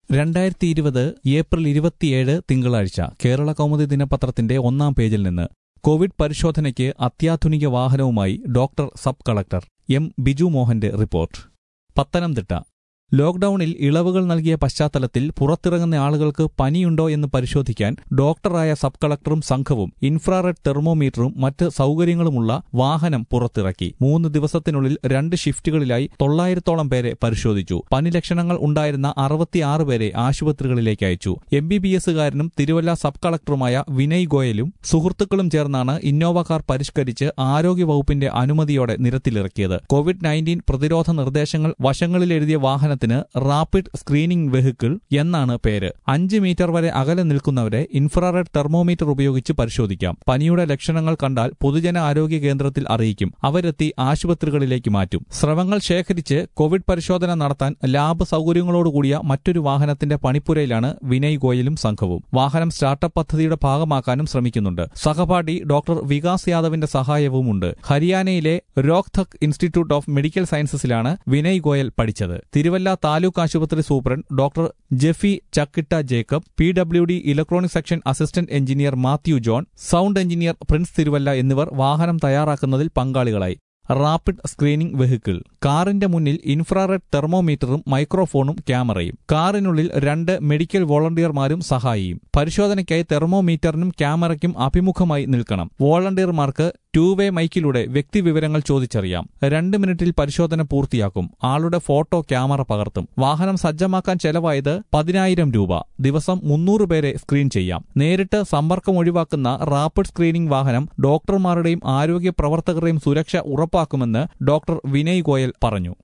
രണ്ടായിരത്തി ഇരുപത് ഏപ്രിൽ ഇരുപത്തിയേഴ് തിങ്കളാഴ്ച കേരള കൗമുദി ദിനപത്രത്തിന്റെ ഒന്നാം പേജിൽ നിന്ന് കോവിഡ് പരിശോധനയ്ക്ക് അത്യാധുനിക വാഹനവുമായി doctor sub collector M Biju മോഹന്റെ റിപ്പോർട്ട് പത്തനംതിട്ട ലോക്ഡൌണിൽ ഇളവുകൾ നൽകിയ പശ്ചാത്തലത്തിൽ പുറത്തിറങ്ങുന്ന ആളുകൾക്ക് പനിയുണ്ടോ എന്ന് പരിശോധിക്കാൻ ഡോക്ടറായ സബ് കളക്ടറും സംഘവും ഇൻഫ്രാറെഡ് തെർമോമീറ്ററും മറ്റ് സൌകര്യങ്ങളുമുള്ള വാഹനം പുറത്തിറക്കി മൂന്ന് ദിവസത്തിനുള്ളിൽ രണ്ട് ഷിഫ്റ്റുകളിലായി തൊള്ളായിരത്തോളം പേരെ പരിശോധിച്ചു പനി ലക്ഷണങ്ങൾ ഉണ്ടായിരുന്ന അറുപത്തിയാറ് പേരെ ആശുപത്രികളിലേക്ക് അയച്ചു എം ബി ബി എസുകാരനും തിരുവല്ല സബ് കളക്ടറുമായ വിനയ് ഗോയലും സുഹൃത്തുക്കളും ചേർന്നാണ് ഇന്നോവ കാർ പരിഷ്കരിച്ച് ആരോഗ്യവകുപ്പിന്റെ അനുമതിയോടെ നിരത്തിലിറക്കിയത് കോവിഡ് നയൻറ്റീൻ പ്രതിരോധ നിർദ്ദേശങ്ങൾ വശങ്ങളിൽ എഴുതിയ വാഹനത്തിന് റാപ്പിഡ് സ്ക്രീനിംഗ് വെഹിക്കിൾ എന്നാണ് പേര് അഞ്ച് മീറ്റർ വരെ അകലെ നിൽക്കുന്നവരെ ഇൻഫ്രാറെഡ് തെർമോമീറ്റർ ഉപയോഗിച്ച് പരിശോധിക്കാം പനിയുടെ ലക്ഷണങ്ങൾ കണ്ടാൽ പൊതുജന ആരോഗ്യ കേന്ദ്രത്തിൽ അറിയിക്കും അവരെത്തി ആശുപത്രികളിലേക്ക് മാറ്റും സ്രവങ്ങൾ ശേഖരിച്ച് കോവിഡ് പരിശോധന നടത്താൻ ലാബ് സൌകര്യങ്ങളോടുകൂടിയ മറ്റൊരു വാഹനത്തിന്റെ പണിപ്പുരയിലാണ് വിനയ് ഗോയലും സംഘവും വാഹനം സ്റ്റാർട്ടപ്പ് പദ്ധതിയുടെ ഭാഗമാക്കാനും ശ്രമിക്കുന്നുണ്ട് സഹപാഠി ഡോക്ടർ വികാസ് യാദവിന്റെ സഹായവുമുണ്ട് ഹരിയാനയിലെ രോഹ്തക് ഇൻസ്റ്റിറ്റ്യൂട്ട് ഓഫ് മെഡിക്കൽ സയൻസസിലാണ് വിനയ് ഗോയൽ പഠിച്ചത് തിരുവല്ല താലൂക്ക് ആശുപത്രി superintendent doctor Jeffy Chakkitta Jacob P W D electronic section assistant engineer Mathew John sound engineer Prince Thiruvalla എന്നിവർ വാഹനം തയ്യാറാക്കുന്നതിൽ പങ്കാളികളായി റാപ്പിഡ് സ്ക്രീനിംഗ് വെഹിക്കിൾ കാറിന്റെ മുന്നിൽ ഇൻഫ്രാറെഡ് തെർമോമീറ്ററും മൈക്രോഫോണും ക്യാമറയും കാറിനുള്ളിൽ രണ്ട് മെഡിക്കൽ വോളണ്ടിയർമാരും സഹായിയും പരിശോധനയ്ക്കായി തെർമോമീറ്ററിനും ക്യാമറയ്ക്കും അഭിമുഖമായി നിൽക്കണം വോളണ്ടിയർമാർക്ക് ടൂ വേ മൈക്കിലൂടെ വ്യക്തിവിവരങ്ങൾ ചോദിച്ചറിയാം രണ്ട് മിനിറ്റിൽ പരിശോധന പൂർത്തിയാക്കും ആളുടെ ഫോട്ടോ ക്യാമറ പകർത്തും വാഹനം സജ്ജമാക്കാൻ ചെലവായത് പതിനായിരം രൂപ ദിവസം മുന്നൂറ് പേരെ സ്ക്രീൻ ചെയ്യാം നേരിട്ട് സമ്പർക്കം ഒഴിവാക്കുന്ന റാപ്പിഡ് സ്ക്രീനിംഗ് വാഹനം ഡോക്ടർമാരുടെയും ആരോഗ്യ പ്രവർത്തകരുടെയും സുരക്ഷ ഉറപ്പാക്കുമെന്ന് ഡോക്ടർ വിനയ് ഗോയൽ പറഞ്ഞു